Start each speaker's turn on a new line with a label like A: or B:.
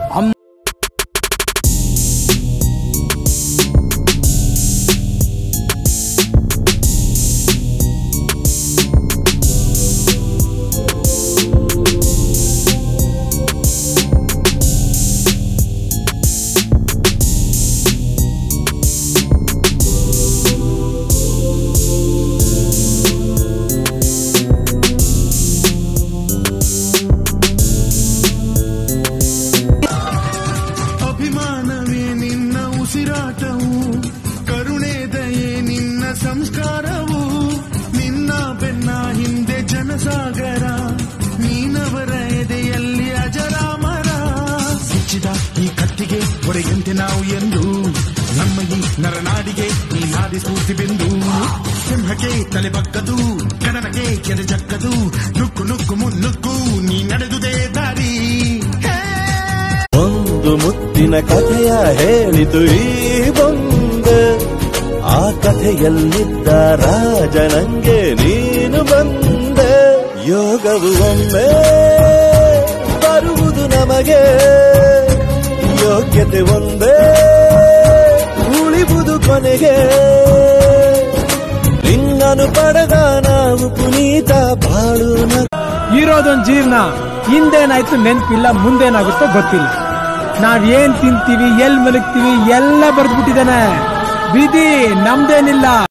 A: ಅಮ್ಮ
B: ಅಭಿಮಾನವೇ ನಿನ್ನ ಉಸಿರಾಟವು ಕರುಣೆ ದಯೆ ನಿನ್ನ ಸಂಸ್ಕಾರವು ನಿನ್ನ ಬೆನ್ನ ಹಿಂದೆ ಜನಸಾಗರ ನೀನವರ ಎದೆಯಲ್ಲಿ ಅಜರಾಮರ ಸಿಚ್ಚಿದ ಈ ಕತ್ತಿಗೆ ಹೊಡೆಯಂತೆ ನಾವು ಎಂದು ನಮ್ಮ ಈ ನರನಾಡಿಗೆ ಈ ನಾದಿ ಸ್ಫೂರ್ತಿ ಬಿಂದು ಸಿಂಹಕ್ಕೆ ತಲೆ ಬಗ್ಗದು ಕಡನಕ್ಕೆ ಕೆರೆ ಜಕ್ಕದು ನುಕ್ಕು ನುಕ್ಕು ಮುನ್ನುಕ್ಕು ನೀ ನಡೆದುದೇ ದಾರಿ ಹೇ
C: ಒಂದು ಮುತ್ತಿನ ಕಥೆಯ ಹೇಳಿತು ಈ ಬಂದೆ ಆ ಕಥೆಯಲ್ಲಿದ್ದ ರಾಜನಂಗೆ ನೀನು ಬಂದೆ ಯೋಗವು ಒಮ್ಮೆ ಬರುವುದು ನಮಗೆ ಯೋಗ್ಯತೆ ಒಂದೇ ಉಳಿವುದು ಕೊನೆಗೆ ನಿನ್ನನು ಪಡೆದ ನಾವು ಪುನೀತ ಬಾಳುನ
A: ಇರೋದೊಂದ್ ಜೀವನ ಹಿಂದೇನಾಯ್ತು ನೆನ್ಪಿಲ್ಲ ಮುಂದೇನಾಗುತ್ತೋ ಗೊತ್ತಿಲ್ಲ ನಾವ್ ಏನ್ ತಿಂತೀವಿ ಎಲ್ ಮಲಗ್ತೀವಿ ಎಲ್ಲ ಬರ್ದ್ಬಿಟ್ಟಿದಾನೆ ವಿಧಿ ನಮ್ದೇನಿಲ್ಲ